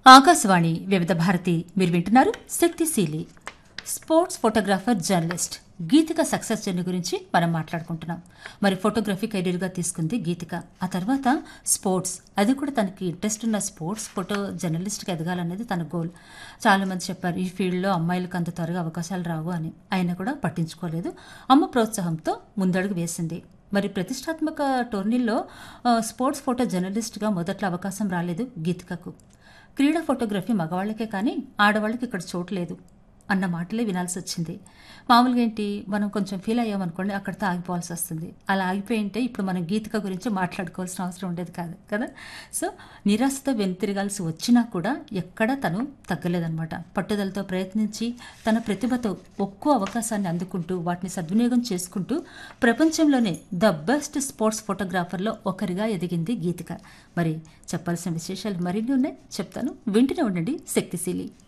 ఆకాశవాణి వివిధ భారతి మీరు వింటున్నారు శక్తిశీలి sports photographer journalist Geethika success journey గురించి మనం మాట్లాడుకుంటున్నాం మరి ఫోటోగ్రఫీ కెరీర్గా తీసుకుంది గీతిక ఆ తర్వాత స్పోర్ట్స్ అది కూడా తనకి ఇంట్రెస్ట్ ఉన్న స్పోర్ట్స్ ఫోటో జర్నలిస్ట్కి ఎదగాలనేది తన గోల్ చాలామంది చెప్పారు ఈ ఫీల్డ్లో అమ్మాయిలకు అంత త్వరగా అవకాశాలు రావు అని అయినా కూడా పట్టించుకోలేదు అమ్మ ప్రోత్సాహంతో ముందడుగు వేసింది మరి ప్రతిష్టాత్మక టోర్నీల్లో ఆ, స్పోర్ట్స్ ఫోటో జర్నలిస్ట్గా మొదట్లో అవకాశం రాలేదు గీతికకు క్రీడా ఫోటోగ్రఫీ మగవాళ్ళకే కానీ ఆడవాళ్ళకి ఇక్కడ చోటు లేదు అన్న మాటలే వినాల్సి వచ్చింది మామూలుగా ఏంటి మనం కొంచెం ఫీల్ అయ్యామనుకోండి అక్కడితో ఆగిపోవాల్సి వస్తుంది అలా ఆగిపోయి ఉంటే ఇప్పుడు మనం గీతిక గురించి మాట్లాడుకోవాల్సిన అవసరం ఉండేది కాదు కదా సో నిరాశతో వెనుతిరగాల్సి వచ్చినా కూడా ఎక్కడా తను తగ్గలేదన్నమాట పట్టుదలతో ప్రయత్నించి తన ప్రతిభతో ఒక్కో అవకాశాన్ని అందుకుంటూ వాటిని సద్వినియోగం చేసుకుంటూ ప్రపంచంలోనే ద బెస్ట్ స్పోర్ట్స్ ఫోటోగ్రాఫర్లో ఒకరిగా ఎదిగింది గీతిక మరి చెప్పాల్సిన విశేషాలు మరిన్ని ఉన్నాయి చెప్తాను వింటూనే ఉండండి శక్తిశీలి